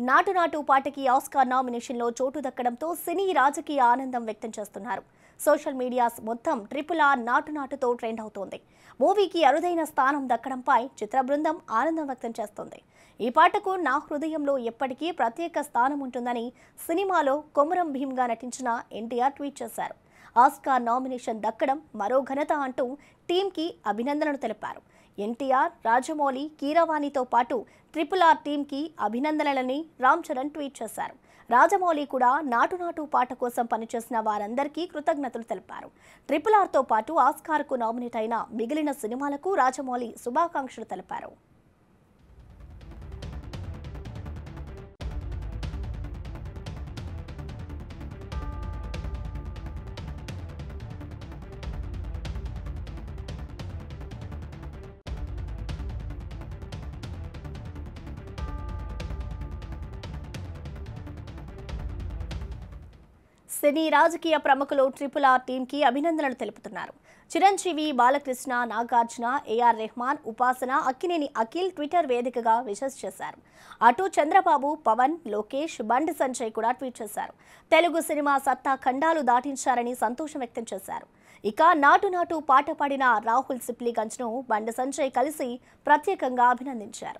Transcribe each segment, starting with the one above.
నాటు నాటు పాటకి ఆస్కార్ నామినేషన్లో చోటు దక్కడంతో సినీ రాజకీయ ఆనందం వ్యక్తం చేస్తున్నారు సోషల్ మీడియాస్ మొత్తం ట్రిపుల్ ఆర్ నాటు నాటుతో ట్రెండ్ అవుతోంది మూవీకి అరుదైన స్థానం దక్కడంపై చిత్ర బృందం ఆనందం వ్యక్తం చేస్తోంది ఈ పాటకు నా హృదయంలో ఎప్పటికీ ప్రత్యేక స్థానం ఉంటుందని సినిమాలో కొమరం భీమ్గా నటించిన ఎన్టీఆర్ ట్వీట్ చేశారు ఆస్కార్ నామినేషన్ దక్కడం మరో ఘనత అంటూ టీంకి అభినందనలు తెలిపారు ఎన్టీఆర్ రాజమౌళి కీరవాణితో పాటు ట్రిపుల్ ఆర్ టీంకి అభినందనలని రామ్ చరణ్ ట్వీట్ చేశారు రాజమౌళి కూడా నాటు నాటు పాట కోసం పనిచేసిన వారందరికీ కృతజ్ఞతలు తెలిపారు ట్రిపుల్ ఆర్తో పాటు ఆస్కార్కు నామినేట్ అయిన మిగిలిన సినిమాలకు రాజమౌళి శుభాకాంక్షలు తెలిపారు సినీ రాజకీయ ప్రముఖులు ట్రిపుల్ ఆర్ టీంకి అభినందనలు తెలుపుతున్నారు చిరంజీవి బాలకృష్ణ నాగార్జున ఏఆర్ రెహమాన్ ఉపాసన అక్కినేని అఖిల్ ట్విట్టర్ వేదికగా విషస్ చేశారు అటు చంద్రబాబు పవన్ లోకేష్ బండి సంజయ్ కూడా ట్వీట్ చేశారు తెలుగు సినిమా సత్తా ఖండాలు దాటించారని సంతోషం వ్యక్తం చేశారు ఇక నాటు నాటు పాట పాడిన రాహుల్ సిప్లిగంజ్ను బండి సంజయ్ కలిసి ప్రత్యేకంగా అభినందించారు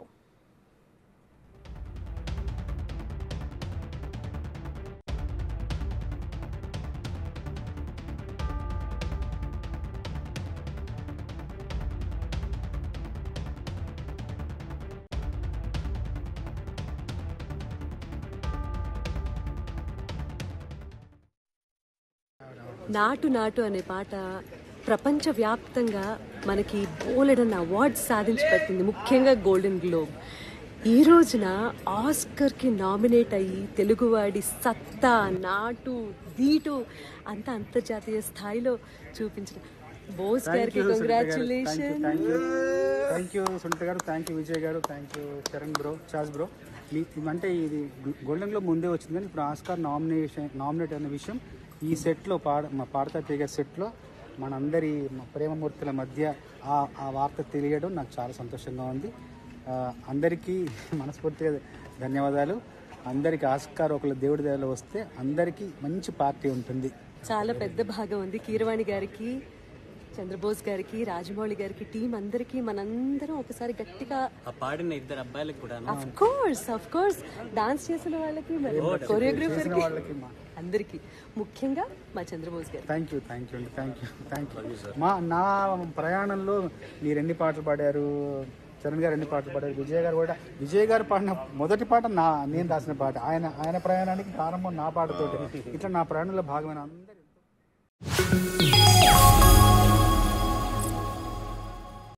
నాటు నాటు అనే పాట ప్రపంచవ్యాప్తంగా మనకి బోలెడన్న అవార్డ్స్ సాధించి పెట్టింది ముఖ్యంగా గోల్డెన్ గ్లోబ్ ఈ రోజున ఆస్కర్కి నామినేట్ అయ్యి తెలుగువాడి సత్తా నాటు దీటు అంత అంతర్జాతీయ స్థాయిలో చూపించిన బోస్ గారికి కంగ్రాచులేషన్ థ్యాంక్ యూ సునీత గారు thank you Vijay garu thank you Charan bro చాజ్ బ్రో మీ అంటే ఇది గోల్డెన్ గ్లోబ్ ముందే వచ్చింది కానీ ఇప్పుడు ఆస్కార్ నామినేషన్ నామినేట్ అనే విషయం ఈ సెట్లో పాడ మా పాడతా తీగ సెట్లో మనందరి మా ప్రేమమూర్తుల మధ్య ఆ ఆ వార్త తెలియడం నాకు చాలా సంతోషంగా ఉంది ఆ, అందరికీ మనస్ఫూర్తిగా ధన్యవాదాలు అందరికీ ఆస్కార్ ఒకళ్ళ దేవుడి దయలో వస్తే అందరికీ మంచి పార్టీ ఉంటుంది చాలా పెద్ద భాగం ఉంది కీరవాణి గారికి చంద్రబోస్ గారికి రాజమౌళి గారికి టీం అందరికీ మనందరం ఒకసారి గట్టిగా ఆ పాడిన ఇద్దరు అబ్బాయిలకు కూడా of course of course dance చేసిన వాళ్ళకి మరి కొరియోగ్రఫర్ వాళ్ళకి మా అందరికి ముఖ్యంగా మా Chandrabose garu thank you thank you అండి థ్యాంక్ యూ థ్యాంక్ యూ మా నా ప్రయాణంలో మీరు ఎన్ని పాటలు పాడారు చరణ్ గారు ఎన్ని పాటలు పాడారు విజయ్ గారు కూడా విజయ్ గారు పాడిన మొదటి పాట నా నేను రాసిన పాట ఆయన ఆయన ప్రయాణానికి ప్రారంభం నా పాటతోటి ఇట్లా నా ప్రయాణంలో భాగమైన అందరి